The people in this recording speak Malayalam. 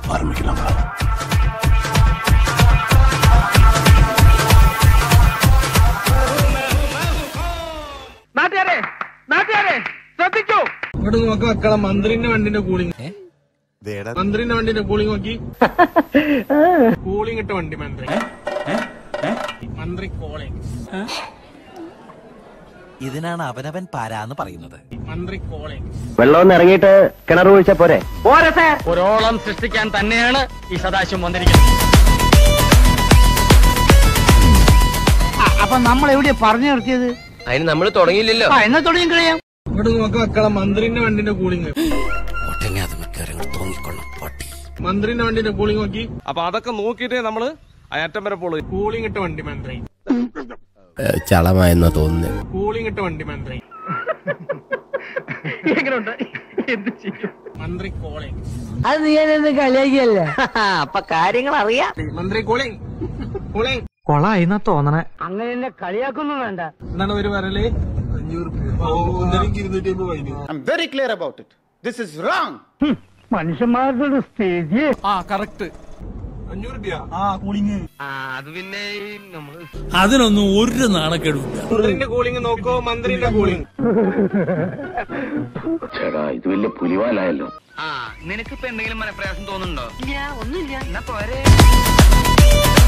ஆரம்பிக்கலாமா നാട്ടുകാരെ നാട്ടുകാരെ ശ്രദ്ധിക്കൂ ഇങ്ങോട്ട് നോക്ക് മക്കളെ മന്ത്രിന്റെ വണ്ടിന്റെ കൂളിംഗ് മന്ത്രിന്റെ വണ്ടിന്റെ കൂളിംഗ് നോക്കി കൂളിംഗ് ഇട്ട വണ്ടി മന്ത്രി മന്ത്രി കോളിംഗ് ഇതിനാണ് അവനവൻ പാരാന്ന് പറയുന്നത് മന്ത്രി കോളിംഗ് വെള്ളം ഇറങ്ങിയിട്ട് കിണർ കുഴിച്ച പോരെ പോരട്ടെ ഒരോളം സൃഷ്ടിക്കാൻ തന്നെയാണ് ഈ സദാശിവം വന്നിരിക്കുന്നത് അപ്പൊ നമ്മൾ എവിടെയാ പറഞ്ഞു നിർത്തിയത് അതിന് നമ്മൾ തുടങ്ങിയില്ലല്ലോ ആ എന്നാ തുടങ്ങി കഴിയാം ഇങ്ങോട്ട് നോക്ക് മക്കളെ മന്ത്രിന്റെ വണ്ടിന്റെ കൂളിംഗ് ഒട്ടനെ അത് മിക്കവാറും തോന്നിക്കൊള്ളും പൊട്ടി മന്ത്രിന്റെ വണ്ടിന്റെ കൂളിംഗ് നോക്കി അപ്പൊ അതൊക്കെ നോക്കിയിട്ടേ നമ്മള് അയറ്റം വരെ പോളൂ കൂളിംഗ് ഇട്ട വണ്ടി മന്ത്രി ചളമായെന്നാ തോന്നുന്നത് കൂളിംഗ് ഇട്ട വണ്ടി മന്ത്രി എങ്ങനെയുണ്ട് എന്ത് ചെയ്യും മന്ത്രി കോളിംഗ് അത് നീ എന്നെ കളിയാക്കിയല്ലേ അപ്പൊ കാര്യങ്ങൾ അറിയാം മന്ത്രി കൂളിംഗ് കൂളിംഗ് കൊളായിന്നാ തോന്നണേ അങ്ങനെ എന്നെ കളിയാക്കൊന്നും വേണ്ട എന്താണ് ഒരു വരല് അഞ്ഞൂറ് ഇരുന്നൂറ്റി അമ്പത് വൈദ്യുതി I'm very clear about it. This is wrong. മനുഷ്യന്മാരുടെ ഒരു സ്ഥിതി ആ കറക്റ്റ് അഞ്ഞൂറ് രൂപ ആ കൂളിംഗ് അത് പിന്നെ നമ്മള് അതിനൊന്നും ഒരു നാണക്കേടുമില്ല മന്ത്രിന്റെ കൂളിംഗ് നോക്കോ മന്ത്രിന്റെ കൂളിംഗ് ചേടാ ഇത് വലിയ പുലിവാലായല്ലോ ആ നിനക്കിപ്പോ എന്തെങ്കിലും മനപ്രയാസം തോന്നുന്നുണ്ടോ ഇല്ല ഒന്നുമില്ല എന്നാ പോരെ